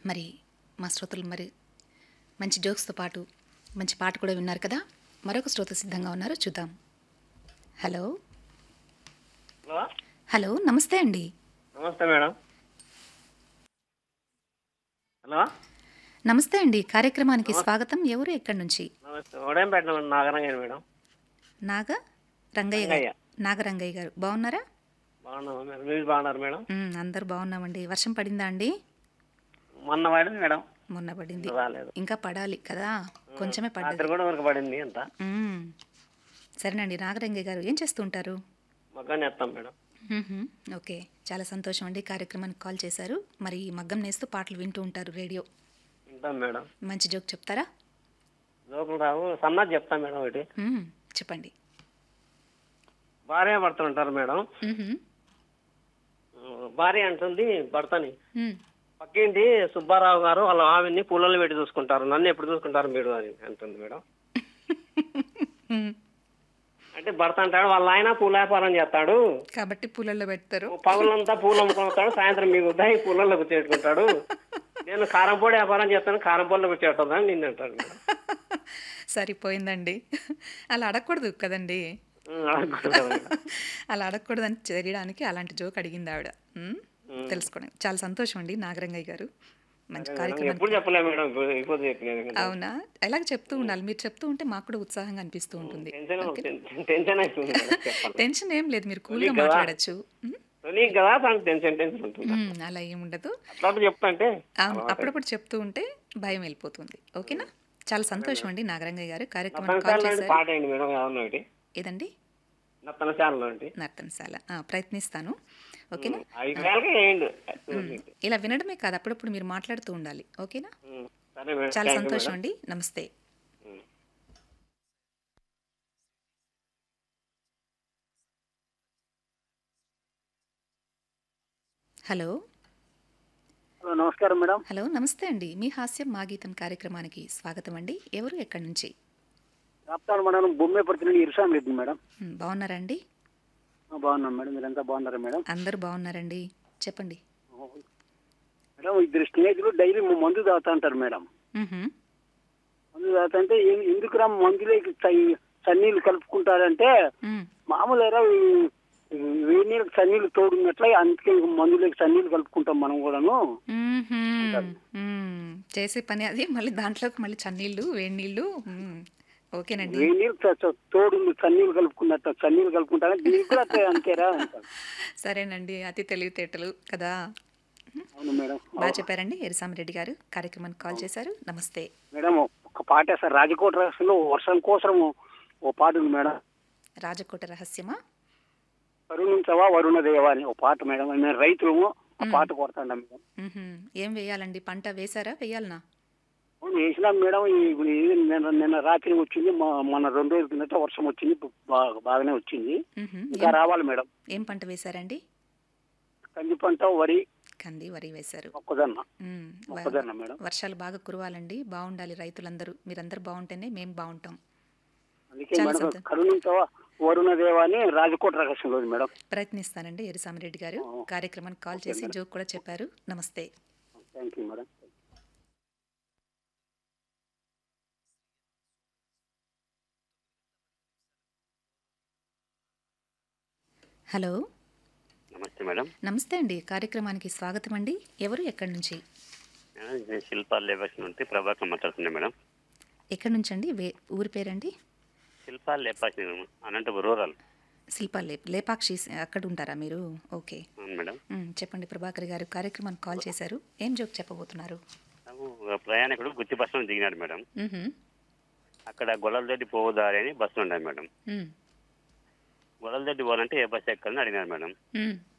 మరి మా శ్రోతలు మరి మంచి జోక్స్తో పాటు మంచి పాట కూడా విన్నారు కదా మరొక శ్రోత సిద్ధంగా ఉన్నారు చూద్దాం హలో హలో హలో నమస్తే అండి నమస్తే మేడం హలో నమస్తే అండి కార్యక్రమానికి స్వాగతం ఎవరు ఎక్కడి నుంచి నమస్తే ఉదయంపేట నాగరంగ మేడం నాగ రంగయ్య గారు రంగయ్య. నాగరంగయ్య గారు బాగున్నారా బాగున్నాము మేడం మీరు బాగున్నారు మేడం మ్, అందరూ బాగున్నామండి వర్షం పడిందా అండి మొన్న పడింది మేడం మొన్న పడింది రాలేదు ఇంకా పడాలి కదా కొంచెమే పడ్డది రాత్రి కూడా వరకు పడింది అంత మ్. సరేనండి నాగరంగయ్య గారు ఏం చేస్తుంటారు మగ్గాన్ని ఎత్తాం మేడం మ్మ్హ. ఓకే చాలా సంతోషం అండి కార్యక్రమానికి కాల్ చేశారు మరి ఈ మగ్గం నేస్తూ పాటలు వింటూ ఉంటారు రేడియో వింటాం మేడం మంచి జోక్ చెప్తారా జోకులు రావు సన్నది చెప్తాం మేడం ఒకటి మ్మ్. చెప్పండి భార్య భర్త ఉంటారు మేడం మ్మ్హ. భార్య అంటుంది భర్తని మ్మ్. పక్కింటి సుబ్బారావు గారు వాళ్ళ ఆవిడ్ని పూలలో పెట్టి చూసుకుంటారు నన్ను ఎప్పుడు చూసుకుంటారు మీరు అని అంటుంది మేడం మ్మ్. అంటే భర్త అంటాడు వాళ్ళ ఆయన పూల వ్యాపారం చేస్తాడు కాబట్టి పూలల్లో పెడతారు పగులంతా పూలు అమ్ముకుంటాడు సాయంత్రం మీకు ఉద్దాయి పూలలో కూర్చేట్టుకుంటాడు నేను కారం పొడి వ్యాపారం చేస్తాను కారం పొడిలో కూర్చేస్తుందని నిన్ను అంటాడు మేడం సరిపోయిందండి అలా అడగకూడదు కదండి ఉమ్, అడగకూడదు కదా మేడం. అలా అడగకూడదని తెలియడానికి అలాంటి జోక్ అడిగింది ఆవిడ మ్మ్? మ్మ్. తెలుసుకోండి చాలా సంతోషం అండి నాగరంగయ్య గారు మంచి మేడం, కార్యక్రమం ఎప్పుడు చెప్పలే మేడం ఇప్పుడు ఇప్పుడు చెప్పినది కదా. అవునా ఎలాగ చెప్తూ ఉండాలి మీరు చెప్తూ ఉంటే మాకు కూడా ఉత్సాహంగా అనిపిస్తూ ఉంటుంది టెన్షన్ టెన్షన్- టెన్షన్ అవుతుంది మేడం చెప్పాలి టెన్షన్ ఏం లేదు మీరు కూల్గా కదా. మాట్లాడచ్చు మ్మ్? నీకు కదా తనకు టెన్షన్ టెన్షన్ ఉంటుంది మ్మ్, అలా ఏముండదు అట్లా చెప్తా అంటే అవును అప్పుడప్పుడు చెప్తూ ఉంటే భయం వెళ్ళిపోతుంది ఓకేనా చాలా సంతోషం అండి నాగరంగయ్య గారు కార్యక్రమానికి కాల్ నత్తనశాలలో చేశారు పాట అయింది మేడం ఏమన్నా ఒకటి ఏదండి నత్తనశాలలో ఒకటి నర్తనశాల ఆ, ప్రయత్నిస్తాను ఓకేనా ఐదు వేలకి వేయండి ఇలా వినడమే కాదు అప్పుడప్పుడు మీరు మాట్లాడుతూ ఉండాలి ఓకేనా ఉమ్, సరే మేడం చాలా థాంక్యూ సంతోషం మేడం. అండి నమస్తే ఉమ్. హలో హలో, నమస్కారం మేడం హలో నమస్తే అండి మీ హాస్యం మా గీతం కార్యక్రమానికి స్వాగతం అండి ఎవరు ఎక్కడి నుంచి రాప్తాడు మేడం బొమ్మే పడుతున్న ఇరుసాం రెడ్డి మేడం మ్, బాగున్నారా అండి ఆ, బాగున్నాం మేడం మీరంతా బాగున్నారా మేడం అందరూ బాగున్నారండి చెప్పండి మేడం ఇద్దరు స్నేహితులు డైలీ మందు తాగుతా అంటారు మేడం మ్హూ. మందు తాగుతా అంటే "ఎం- ఎందుకురా మందులోకి చ- చన్నీళ్ళు కలుపుకుంటారంటే మ్, మామూలుగా వేడి నీళ్ళకి చన్నీళ్ళు తోడున్నట్లే అందుకే మందులోకి చన్నీళ్ళు కలుపుకుంటాం మనం కూడాను మ్హూ. మ్, చేసే పని అది మళ్ళీ దాంట్లోకి మళ్ళీ చన్నీళ్ళు వేడి నీళ్ళు మ్, ఓకేనండి వేడి నీళ్ళు చ- చ- తోడు చన్నీళ్ళు కలుపుకున్నట్టు చన్నీళ్ళు కలుపుకుంటారా దీనికి కూడా అంతే- అంతేరా అంటారు సరేనండి అతి తెలివితేటలు కదా అవును మేడం బాగా చెప్పారండి ఎరిసామిరెడ్డి గారు కార్యక్రమానికి కాల్ చేశారు నమస్తే మేడం ఒక పాట సార్ రాజకోట రాష్ట్రంలో వర్షం కోసం ఓ పాట ఉంది మేడం రాజకోట రహస్యమా కరుణించవా వరుణ దేవా అని ఒక పాట మేడం మేము రైతులము ఆ పాట కొడతాండం మేడం మ్హూ. ఏం వేయాలండి పంట వేశారా వేయాలనా అవును వేసినాం మేడం ఈ- ఇప్పుడు ఇది నిన్న నిన్న రాత్రి వచ్చింది మొ- మొన్న రెండు రోజుల కిందట వర్షం వచ్చింది బాగా బాగానే వచ్చింది మ్హూ. ఇంకా ఏం- రావాలి మేడం ఏం పంట వేశారండి కంది పంట వరి కంది వరి వేశారు మొక్కజొన్న మ్, వ- మొక్కజొన్న మేడం వర్షాలు బాగా కురవాలండి బాగుండాలి రైతులందరూ మీరందరూ బాగుంటేనే మేము బాగుంటాం అందుకే చాలా మేడం సంతోషం. కరుణించవా వరుణ దేవా అని రాజకోట రహస్యం రోజు మేడం ప్రయత్నిస్తానండి ఎరిసామిరెడ్డి గారు ఓ. కార్యక్రమానికి కాల్ చేసి జోక్ కూడా చెప్పారు నమస్తే థ్యాంక్ యూ మేడం హలో నమస్తే మేడం నమస్తే అండి కార్యక్రమానికి స్వాగతం అండి ఎవరు ఎక్కడి నుంచి మేడం, నేను శిల్పా లేపాక్షి నుండి ప్రభాకర్ మాట్లాడుతున్నా మేడం ఎక్కడి నుంచి అండి వే ఊరి పేరండి శిల్పా లేపాక్షి అనంతపురం రూరల్ శిల్పా లే లేపాక్షి అక్కడ ఉంటారా మీరు ఓకే అవును మేడం మ్, చెప్పండి ప్రభాకర్ గారు కార్యక్రమానికి కాల్ చేశారు ఏం జోక్ చెప్పబోతున్నారు నాకు ఒక ప్రయాణికుడు గుత్తి బస్సులో దిగినాడు మేడం మ్హూ. అక్కడ గొడవలదొడ్డి పోదారి అని బస్సు ఉండాలి మేడం మ్, గొడవలదొడ్డి పోవాలంటే ఏ బస్సు ఎక్కాలని అడిగినారు మేడం మ్,